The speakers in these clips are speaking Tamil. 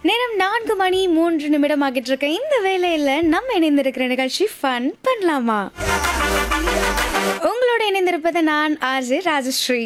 நேரம் நான்கு மணி மூன்று நிமிடம் ஆகிட்டு இருக்க இந்த வேலையில நம்ம இணைந்திருக்கிற நிகழ்ச்சி ஃபன் பண்ணலாமா உங்களோட இணைந்திருப்பது நான் ஆர்ஜே ராஜஸ்ரீ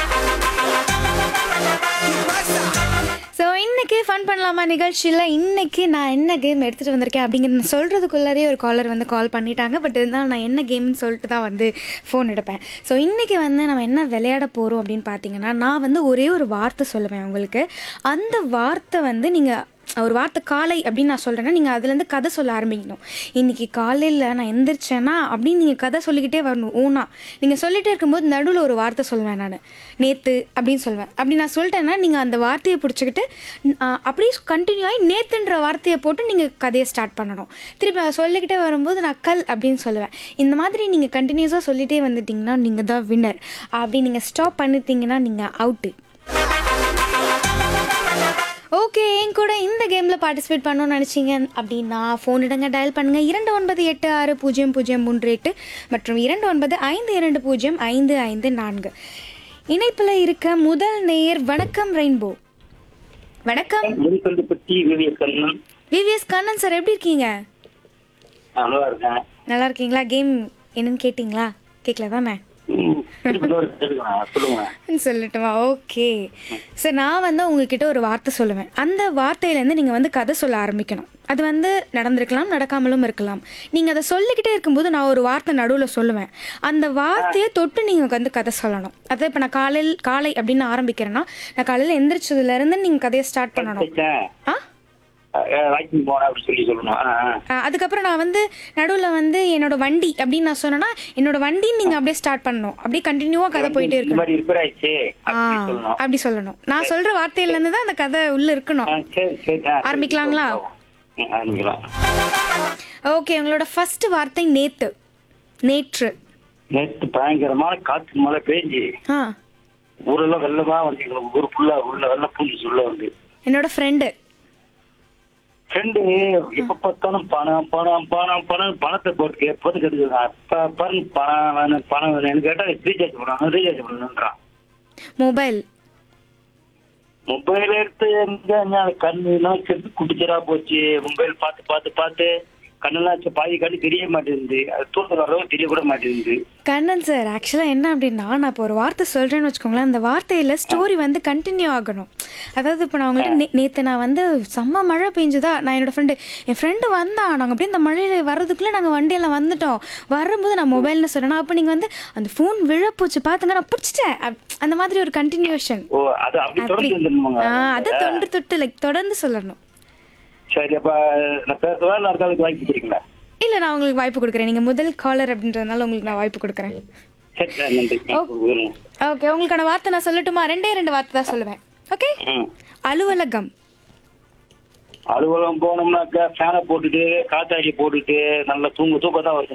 ஸோ இன்னைக்கு ஃபன் பண்ணலாமா நிகழ்ச்சியில் இன்னைக்கு நான் என்ன கேம் எடுத்துகிட்டு வந்திருக்கேன் அப்படிங்கிறது சொல்கிறதுக்குள்ளாரே ஒரு காலர் வந்து கால் பண்ணிட்டாங்க பட் இருந்தாலும் நான் என்ன கேம்னு சொல்லிட்டு தான் வந்து ஃபோன் எடுப்பேன் ஸோ இன்றைக்கி வந்து நம்ம என்ன விளையாட போகிறோம் அப்படின்னு பார்த்தீங்கன்னா நான் வந்து ஒரே ஒரு வார்த்தை சொல்லுவேன் உங்களுக்கு அந்த வார்த்தை வந்து நீங்கள் ஒரு வார்த்தை காலை அப்படின்னு நான் சொல்கிறேன்னா நீங்கள் அதுலேருந்து கதை சொல்ல ஆரம்பிக்கணும் இன்றைக்கி காலையில் நான் எந்திரிச்சேன்னா அப்படின்னு நீங்கள் கதை சொல்லிக்கிட்டே வரணும் ஊனா நீங்கள் சொல்லிகிட்டே இருக்கும்போது நடுவில் ஒரு வார்த்தை சொல்லுவேன் நான் நேற்று அப்படின்னு சொல்லுவேன் அப்படி நான் சொல்லிட்டேன்னா நீங்கள் அந்த வார்த்தையை பிடிச்சிக்கிட்டு ஆ, அப்படியே கண்டினியூ ஆகி நேத்துன்ற வார்த்தையை போட்டு நீங்கள் கதையை ஸ்டார்ட் பண்ணணும் திருப்பி அதை சொல்லிக்கிட்டே வரும்போது நான் கல் அப்படின்னு சொல்லுவேன் இந்த மாதிரி நீங்கள் கண்டினியூஸாக சொல்லிகிட்டே வந்துட்டிங்கன்னா நீங்கள் தான் வின்னர் அப்படி நீங்கள் ஸ்டாப் பண்ணிட்டீங்கன்னா நீங்கள் அவுட்டு ஓகே என் கூட இந்த கேமில் பார்ட்டிசிபேட் பண்ணணும்னு நினச்சிங்க அப்படின்னா ஃபோன் இடங்க டயல் பண்ணுங்கள் இரண்டு ஒன்பது எட்டு ஆறு பூஜ்ஜியம் பூஜ்ஜியம் மூன்று எட்டு மற்றும் இரண்டு ஒன்பது ஐந்து இரண்டு பூஜ்ஜியம் ஐந்து ஐந்து நான்கு இணைப்பில் இருக்க முதல் நேயர் வணக்கம் ரெயின்போ வணக்கம் Munkandupatti VVS Kannan VVS Kannan sir எப்படி இருக்கீங்க நல்லா இருக்கேன் நல்லா இருக்கீங்களா கேம் என்னன்னு கேட்டிங்களா கேட்கல தானே ம், திருப்பி இன்னொரு கேட்டுக்கிறேன். சொல்லுங்க சொல்லட்டுமா ஓகே சார் நான் வந்து உங்ககிட்ட ஒரு வார்த்தை சொல்லுவேன் அந்த வார்த்தையிலேருந்து நீங்கள் வந்து கதை சொல்ல ஆரம்பிக்கணும் அது வந்து நடந்திருக்கலாம் நடக்காமலும் இருக்கலாம் நீங்கள் அதை சொல்லிக்கிட்டே இருக்கும்போது நான் ஒரு வார்த்தை நடுவில் சொல்லுவேன் அந்த வார்த்தையை தொட்டு நீங்கள் வந்து கதை சொல்லணும் அதாவது இப்போ நான் காலையில் காலை அப்படின்னு ஆரம்பிக்கிறேன்னா நான் காலையில் எந்திரிச்சதுலேருந்து நீங்கள் கதையை ஸ்டார்ட் பண்ணணும் தைச்சேன். ஆ அஹ், வாக்கிங் போனேன் அப்படி சொல்லி சொல்லணும் ஆ, ஆ. ஆ, அதுக்கப்புறம் நான் வந்து நடுவில் வந்து என்னோட வண்டி அப்படின்னு நான் சொன்னேன்னா என்னோட வண்டின்னு நீங்கள் அப்படியே ஸ்டார்ட் பண்ணணும் அப்படியே கண்டினியூவாக கதை போயிட்டே இந்த இருக்கணும் மாதிரி ரிப்பேர் ஆயிடுச்சு ஆ அப்படி சொல்லணும் அப்படி சொல்லணும் நான் சொல்ற வார்த்தையில இருந்து தான் அந்த கதை உள்ள இருக்கணும் ஆ, சரி சரி ஆ, சரி. ஆரம்பிக்கலாங்களா? ம், ஆரம்பிக்கலாம் ஓகே உங்களோட ஃபர்ஸ்ட் வார்த்தை நேத்து நேற்று நேற்று பயங்கரமான காற்று மழை பெஞ்சு ஆ ஊரெல்லாம் வெள்ளமா வந்து எங்களுக்கு ஊர் ஃபுல்லா உள்ள வெள்ளம் பூஞ்சி உள்ள வந்து என்னோட ஃப்ரெண்டு ஃப்ரெண்டு எப்ப பார்த்தாலும் பணம் பணம் பணம் பணம் பணத்தை போட்டு எப்போது கெடுக்குறான் அப்ப பாரு பணம் வேணும் பணம் வேணும்னு கேட்டா ரீசார்ஜ் பண்ணணும் ரீசார்ஜ் பண்ணணுன்றான் மொபைல் மொபைல் எடுத்து எங்க ஞா- கண்ணு எல்லாம் செத்து குட்டிச்சரா போச்சு மொபைல் பார்த்து பார்த்து பார்த்து கண்ணெல்லாம் சെ- பாதி கண்ணு தெரிய மாட்டேங்குது அது தூண்டுற அளவு தெரிய கூட மாட்டேங்குது கண்ணன் சார் ஆக்சுவலாக என்ன அப்படின்னா நான் இப்போ ஒரு வார்த்தை சொல்கிறேன்னு வச்சுக்கோங்களேன் அந்த வார்த்தையில் ஸ்டோரி வந்து கண்டினியூ ஆகணும் அதாவது இப்போ நான் உங்கள்கிட்ட நே நேற்று நான் வந்து செம்ம மழை பெஞ்சுதா நான் என்னோட ஃப்ரெண்டு என் ஃப்ரெண்டு வந்தான் நாங்கள் அப்படியே இந்த மழையில் வர்றதுக்குள்ளே நாங்கள் வண்டியெல்லாம் வந்துட்டோம் வரும்போது நான் மொபைல்னு சொன்னேன் அப்போ நீங்கள் வந்து அந்த ஃபோன் விழப்போச்சு பார்த்துங்க நான் பிடிச்சிட்டேன் அப்- அந்த மாதிரி ஒரு கண்டினியூஷன் ஓ அது அப்படி அப்படி தொடர்ந்து வந்துருமாங்க ஆ அதை தொன்று தொட்டு லைக் தொடர்ந்து சொல்லணும் சரி அப்ப நான் பேசுவா இல்லை அடுத்த வாங்கி கொடுக்குறீங்களா இல்லை நான் உங்களுக்கு வாய்ப்பு கொடுக்குறேன் நீங்கள் முதல் காலர் அப்படின்றதுனால உங்களுக்கு நான் வாய்ப்பு கொடுக்குறேன் சரி சார் நன்றி ம். ஓகே உங்களுக்கான வார்த்தை நான் சொல்லட்டுமா ரெண்டே ரெண்டு வார்த்தை தான் சொல்லுவேன் ஓகே ம் அலுவலகம் அலுவலகம் போனோம்னாக்கா ஃபேனை போட்டுட்டு காத்தாடி போட்டுட்டு நல்லா தூங்க தூக்கம் தான் வருது